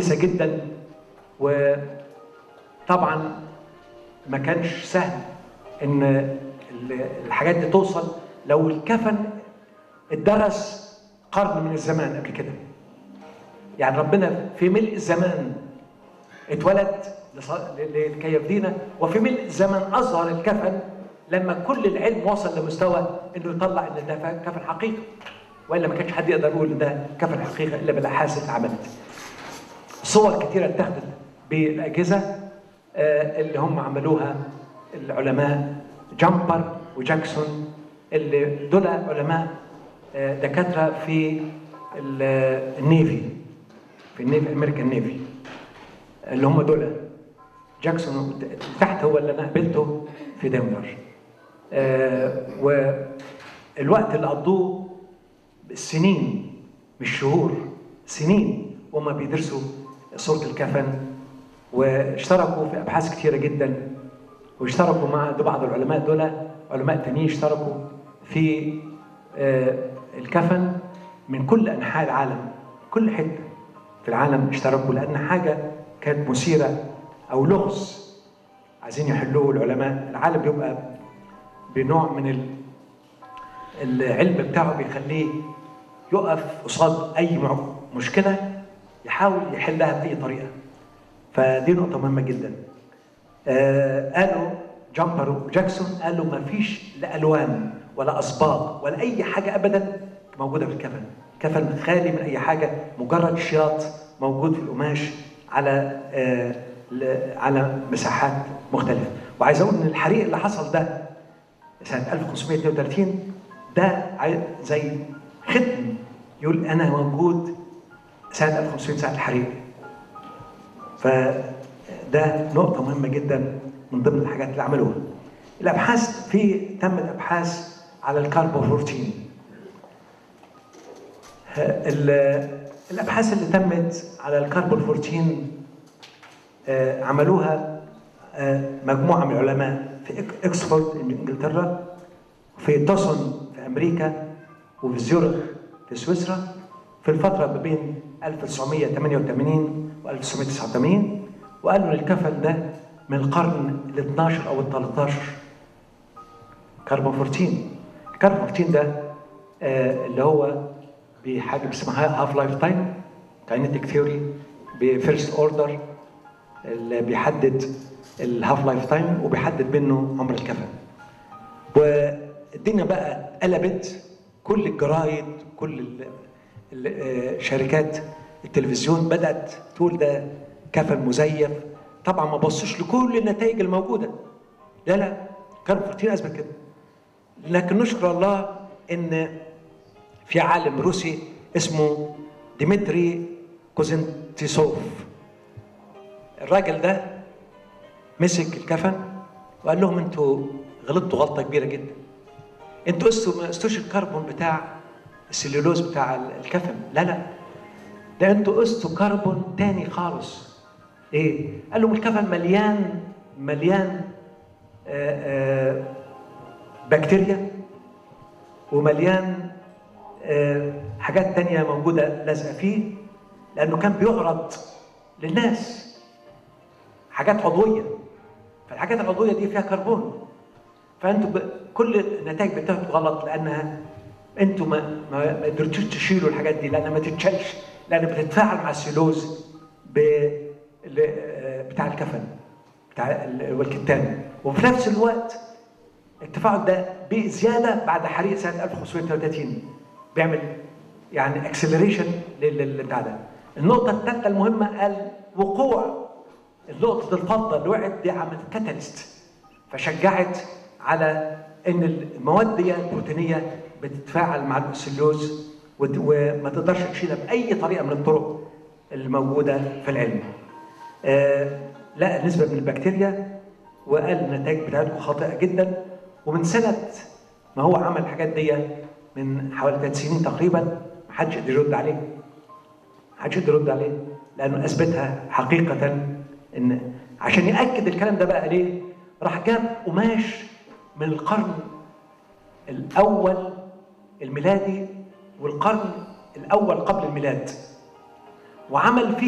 حديثه جدا وطبعا ما كانش سهل ان ال- الحاجات دي توصل لو الكفن اتدرس قرن من الزمان قبل كده يعني ربنا في ملء الزمان اتولد لص- ل- لكي يفدينا وفي ملء الزمن اظهر الكفن لما كل العلم وصل لمستوى انه يطلع ان ده ف- كفن حقيقي والا ما كانش حد يقدر يقول ان ده كفن حقيقي الا بالابحاث اللي اتعملت. صور كتيره اتخذت بالاجهزه آه، اللي هم عملوها العلماء جامبر وجاكسون اللي دول علماء آه، دكاتره في ال- النيفي في النيفي امريكان نيفي اللي هم دول جاكسون تحت هو اللي انا قابلته في دنفر آه، والوقت اللي قضوه سنين مش شهور سنين وهم بيدرسوا صورة الكفن واشتركوا في ابحاث كثيره جدا واشتركوا مع بعض العلماء دول علماء تانيين اشتركوا في آه، الكفن من كل انحاء العالم كل حته في العالم اشتركوا لان حاجه كانت مثيره او لغز عايزين يحلوه العلماء العالم بيبقى بنوع من ال- العلم بتاعه بيخليه يقف قصاد اي مع- مشكله يحاول يحلها باي طريقه فدي نقطه مهمه جدا آه قالوا جامبر وجاكسون قالوا ما فيش لا الوان ولا اصباغ ولا اي حاجه ابدا موجوده في الكفن كفن خالي من اي حاجه مجرد شياط موجود في القماش على آه ل- على مساحات مختلفه وعايز اقول ان الحريق اللي حصل ده سنه 1532 ده عاي- زي ختم يقول انا موجود سنه 1500 ساعه الحريق فده نقطة مهمة جدا من ضمن الحاجات اللي عملوها. الأبحاث في تمت أبحاث على الكاربوفورتين. ال- الأبحاث اللي تمت على الكاربوفورتين آه، عملوها آه، مجموعة من العلماء في إك- إكسفورد إنجلترا في توسون في أمريكا وفي زيورخ في سويسرا في الفترة ما بين 1988 و 1989 وقالوا إن الكفن ده من القرن ال 12 أو ال 13 كربون 14 الكربون 14 ده آه، اللي هو بحاجة اسمها هاف لايف تايم كاينتيك ثيوري بفيرست اوردر اللي بيحدد الهاف لايف تايم وبيحدد منه عمر الكفن والدنيا بقى قلبت كل الجرايد كل ال- ال- آه، شركات التلفزيون بدات تقول ده كفن مزيف طبعا ما بصوش لكل النتائج الموجوده لا لا كانوا كتير اثبت كده لكن نشكر الله ان في عالم روسي اسمه ديمتري كوزنتيسوف الراجل ده مسك الكفن وقال لهم انتوا غلطتوا غلطه كبيره جدا انتوا قستوا ما قستوش الكربون بتاع السليولوز بتاع الكفن لا لا ده انتوا قستوا كربون تاني خالص ايه قال لهم الكفن مليان مليان آه آه بكتيريا ومليان آه حاجات تانية موجودة لازقة فيه لأنه كان بيعرض للناس حاجات عضوية فالحاجات العضوية دي فيها كربون فانتوا ب... كل النتائج بتاعتكم غلط لانها انتوا ما ما ما قدرتوش تشيلوا الحاجات دي لانها ما تتشالش لانها بتتفاعل مع السيلوز ب... ل... آه، بتاع الكفن بتاع ال... والكتان وفي نفس الوقت التفاعل ده بزياده بعد حريق سنه 1533 بيعمل يعني اكسلريشن للبتاع ده النقطه الثالثه المهمه قال وقوع نقطة الفضة اللي وقعت دي عملت كاتاليست فشجعت على ان المواد دي البروتينية بتتفاعل مع السلوز وت- وما تقدرش تشيلها بأي طريقة من الطرق الموجودة في العلم. آه لقى نسبة من البكتيريا وقال النتائج بتاعتكم خاطئة جدا ومن سنة ما هو عمل الحاجات دي من حوالي ثلاث سنين تقريبا محدش قدر يرد عليه. محدش يقدر يرد عليه لانه اثبتها حقيقه ان عشان ياكد الكلام ده بقى ليه؟ راح جاب قماش من القرن الاول الميلادي والقرن الاول قبل الميلاد وعمل فيه